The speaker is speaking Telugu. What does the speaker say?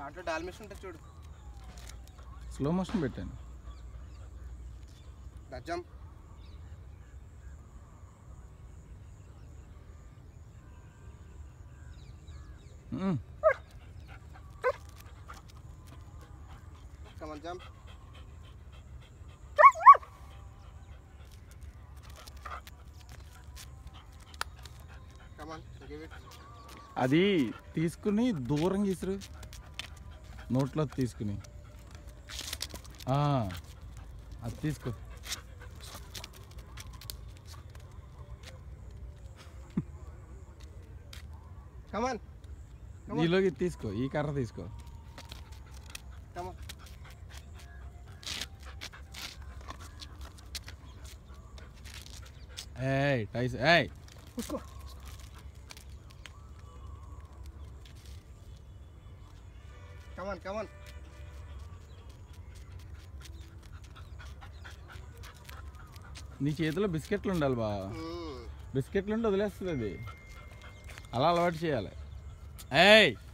దాంట్లో డాల్మిషన్ ఉంటుంది చూడు స్లో మోషన్ పెట్టాను గజ్జం hmm. Come on jump come on give it అది తీసుకుని దూరం గీసురు నోట్లో తీసుకుని ఆ, అది తీసుకో కమన్ ఈలోకి తీసుకో ఈ కర్ర తీసుకో కమన్ ఏయ్ టైస్ ఏయ్ उसको కమన్ కమన్ నీ చేతిలో బిస్కెట్లు ఉండాలి బా బిస్కెట్లు ఉండి వదిలేస్తుంది అది అలా అలవాటు చేయాలి ఏయ్